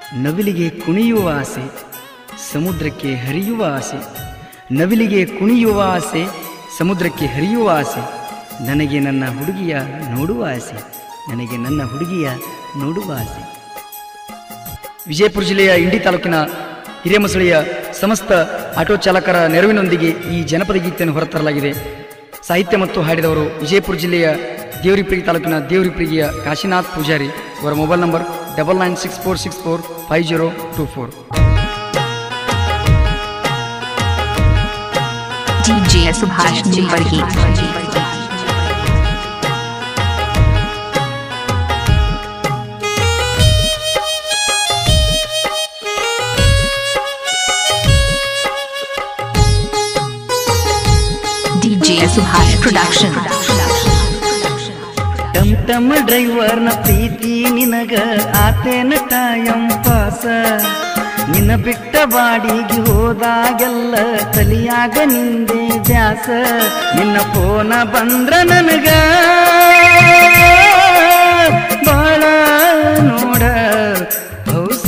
ನವಿಲಿಗೆ ಕುಣಿಯುವ ಆಸೆ ಸಮುದ್ರಕ್ಕೆ ಹರಿಯುವ ಆಸೆ ನವಿಲಿಗೆ ಕುಣಿಯುವ ಆಸೆ ಸಮುದ್ರಕ್ಕೆ ಹರಿಯುವ ಆಸೆ ನನಗೆ ನನ್ನ ಹುಡುಗಿಯ ನೋಡುವ ಆಸೆ ನನಗೆ ನನ್ನ ಹುಡುಗಿಯ ನೋಡುವ ಆಸೆ ವಿಜಯಪುರ ಜಿಲ್ಲೆಯ ಇಂಡಿ ತಾಲೂಕಿನ ಹಿರೇಮಸಳಿಯ ಸಮಸ್ತ ಆಟೋ ಚಾಲಕರ ನೆರವಿನೊಂದಿಗೆ ಈ ಜನಪದ ಗೀತೆಯನ್ನು ಹೊರತರಲಾಗಿದೆ ಸಾಹಿತ್ಯ ಮತ್ತು ಹಾಡಿದವರು ವಿಜಯಪುರ ಜಿಲ್ಲೆಯ ದೇವರಿಪ್ರಿಗಿ ತಾಲೂಕಿನ ದೇವರಿಪ್ರಿಗಿಯ ಕಾಶಿನಾಥ್ ಪೂಜಾರಿ ಅವರ mobile number double nine six four six four five zero two four DJ Subhash Nimbargi. DJ Subhash Production. ಟಮ್ ಟಮ್ ಡ್ರೈವರ್ನ ಪ್ರೀತಿ ನಿನಗ ಆತೇನ ಟೈಮ್ ಪಾಸ ನಿನ್ನ ಬಿಟ್ಟ ಬಾಡಿಗೆ ಹೋದಾಗೆಲ್ಲ ತಲಿಯಾಗ ನಿಂದೆ ದ್ಯಾಸ ನಿನ್ನ ಫೋನ ಬಂದ್ರ ನನಗ ಬಾಳ ನೋಡ ಹೌಸ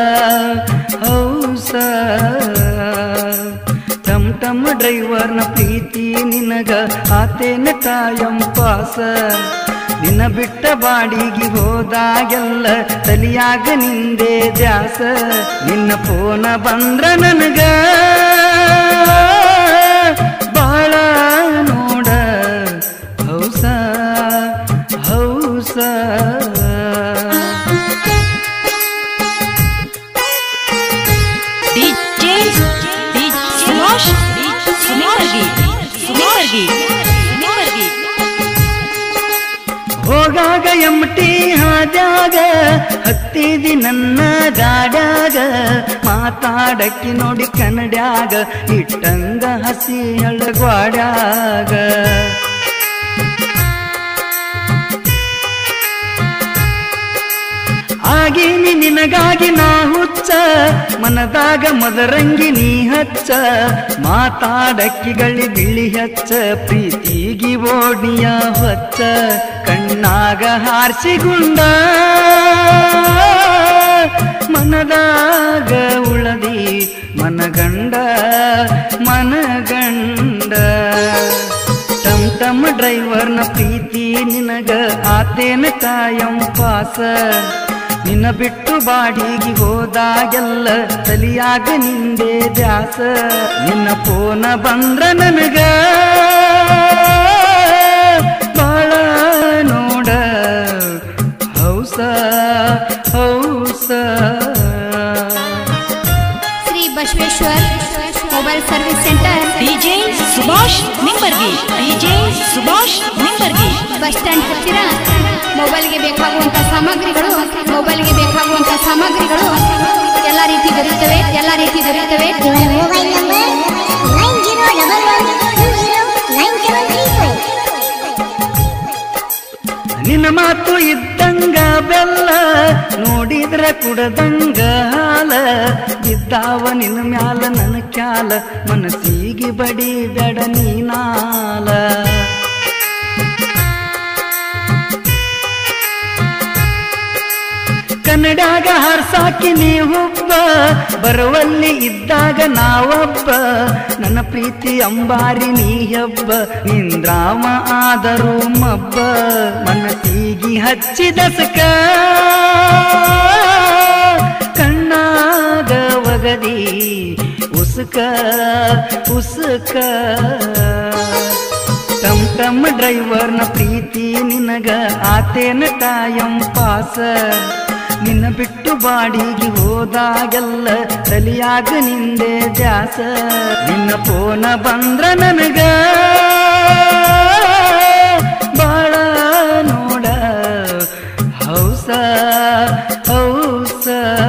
ಹೌಸ ಟಮ್ ಟಮ್ ಡ್ರೈವರ್ನ ಪ್ರೀತಿ ನಿನಗ ಆತೇನ ಟೈಮ್ ಪಾಸ ನಿನ್ನ ಬಿಟ್ಟ ಬಾಡಿಗೆ ಹೋದಾಗೆಲ್ಲ ತಲಿಯಾಗ ನಿಂದೆ ದ್ಯಾಸ ನಿನ್ನ ಫೋನ ಬಂದ್ರ ನನಗ ಬಾಳ ನೋಡ ಹೌಸ ಹೌಸ DJ DJ Sumosh Sumoshi Sumoshi Sumoshi ಹೋಗಾಗ ಎಮ್ಟಿ ಹಾದ್ಯಾಗ ಹತ್ತಿದಿ ನನ್ನ ಗಾಡ್ಯಾಗ ಮಾತಾಡಕ್ಕಿ ನೋಡಿ ಕನ್ನಡ್ಯಾಗ ಇಟ್ಟಂಗ ಹಸಿ ಹಳ್ಳಗ್ವಾಡ್ಯಾಗ ಆಗೀನಿ ನಿನಗಾಗಿ ನಾ ಹುಚ್ಚ ಮನದಾಗ ಮದರಂಗಿ ನೀ ಹಚ್ಚ ಮಾತಾಡಕ್ಕಿಗಳಿ ಬಿಳಿ ಹಚ್ಚ ಪ್ರೀತಿಗಿ ಓಡಿಯ ಹೊಚ್ಚ ಕಣ್ಣಾಗ ಹಾರಿಸಿ ಗುಂಡ ಮನದಾಗ ಉಳದಿ ಮನಗಂಡ ಮನಗಂಡ ಟಮ್ ಟಮ್ ಡ್ರೈವರ್ನ ಪ್ರೀತಿ ನಿನಗ ಆತೇನ ಕಾಯಂ ಪಾಸ ನಿನ್ನ ಬಿಟ್ಟು ಬಾಡಿಗೆ ಹೋದಾಗೆಲ್ಲ ತಲಿಯಾಗ ನಿಂದೆ ದ್ಯಾಸ ನಿನ್ನ ಫೋನ ಬಂದ್ರ ನನಗ ಬಾಳ ನೋಡ ಹೌಸ ಹೌಸ Shri Basaveshwar mobile service centre DJ Subhash Nimbargi DJ Subhash Nimbargi bus stand ಹತ್ತಿರ ಮೊಬೈಲ್ಗೆ ಬೇಕಾಗುವಂತ ಸಾಮಗ್ರಿಗಳು ಮೊಬೈಲ್ಗೆ ಬೇಕಾಗುವಂತ ಸಾಮಗ್ರಿಗಳು ಎಲ್ಲ ರೀತಿ ದೊರೆಯುತ್ತವೆ ಎಲ್ಲ ರೀತಿ ದೊರೆಯುತ್ತವೆ Your mobile number 9011209735. ನಿನ್ನ ಮಾತು ಇದ್ದಂಗ ಬೆಲ್ಲ ನೋಡಿದ್ರ ಕುಡದಂಗ ಹಾಲ ಇದ್ದಾವ ನಿನ್ನ ಮ್ಯಾಲ ನನ್ನ ಕ್ಯಾಲ ಮನಸ್ಸಿಗೆ ಬಡಿ ಬೆಡ ನೀನಾಲ ಕನ್ನಡಾಗ ಹರ್ಸಾಕಿ ನೀ ಹುಬ್ಬ ಬರುವಲ್ಲಿ ಇದ್ದಾಗ ನಾವೊಬ್ಬ ನನ್ನ ಪ್ರೀತಿ ಅಂಬಾರಿ ನೀ ಹಬ್ಬ ನಿಂದ್ರಾಮ ಆದರೂ ಮಬ್ಬ ಮನಸ್ಸಿಗಿ ಹಚ್ಚಿದಸಕ ಕಣ್ಣಾಗ ಒಗದಿ ಉಸುಕ ಉಸುಕ ಟಮ್ ಟಮ್ ಡ್ರೈವರ್ನ ಪ್ರೀತಿ ನಿನಗ ಆತೇನ ಟೈಮ್ ಪಾಸ ನಿನ್ನ ಬಿಟ್ಟು ಬಾಡಿಗೆ ಹೋದಾಗೆಲ್ಲ ತಲಿಯಾಗ ನಿಂದೆ ದ್ಯಾಸ ನಿನ್ನ ಫೋನ ಬಂದ್ರ ನನಗ ಬಾಳ ನೋಡ ಹೌಸ ಹೌಸ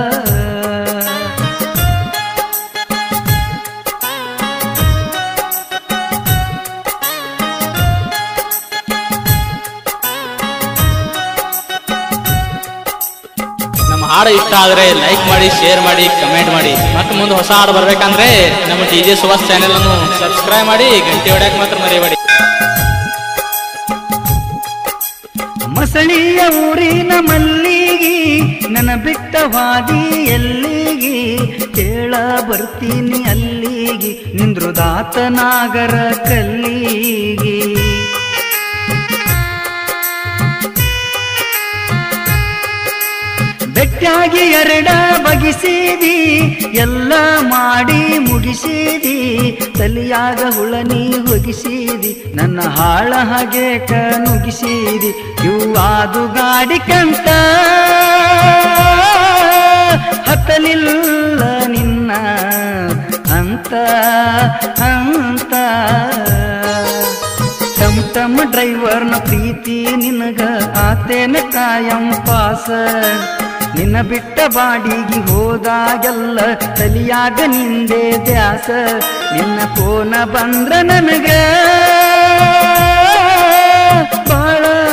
ನಮ್ಮ ಹಾಡು ಇಷ್ಟ ಆದ್ರೆ ಲೈಕ್ ಮಾಡಿ ಶೇರ್ ಮಾಡಿ ಕಮೆಂಟ್ ಮಾಡಿ ಮತ್ತೆ ಮುಂದೆ ಹೊಸ ಹಾಡು ಬರ್ಬೇಕಂದ್ರೆ ನಮ್ಮ ಡಿ ಜೆ ಸುಭಾಷ್ ಚಾನೆಲ್ ಅನ್ನು ಸಬ್ಸ್ಕ್ರೈಬ್ ಮಾಡಿ ಗಂಟೆ ಹೊಡ್ಯಾಕ್ ಮಾತ್ರ ಮರಿಬೇಡಿ ಬಸಳಿಯ ಊರಿನ ಮಲ್ಲಿಗಿ ನನ್ನ ಬಿಟ್ಟವಾದಿ ಎಲ್ಲಿಗಿ ಕೇಳ ಬರ್ತೀನಿ ಅಲ್ಲಿಗಿ ನಿಂದ್ರುದಾತ ನಾಗರ ಕಲ್ಲಿಗಿ ಬೆಟ್ಟಾಗಿ ಎರಡ ಬಗಿಸಿದಿ ಎಲ್ಲ ಮಾಡಿ ಮುಗಿಸಿದಿ ತಲಿಯಾಗ ಹುಳನಿ ಹೊಗಿಸಿದಿ ನನ್ನ ಹಾಳ ಹಾಗೆ ನುಗಿಸಿದಿ ಇವಾದು ಗಾಡಿ ಕಂತ ಹತ್ತಲಿಲ್ಲ ನಿನ್ನ ಅಂತ ಅಂತ ಟಮ್ ಟಮ್ ಡ್ರೈವರ್ನ ಪ್ರೀತಿ ನಿನಗ ಆತೇನ ಕಾಯಂ ಪಾಸ ನಿನ್ನ ಬಿಟ್ಟ ಬಾಡಿಗೆ ಹೋದಾಗೆಲ್ಲ ತಲಿಯಾಗ ನಿಂದೆ ದ್ಯಾಸ ನಿನ್ನ ಫೋನ ಬಂದ್ರ ನನಗ ಬಾಳ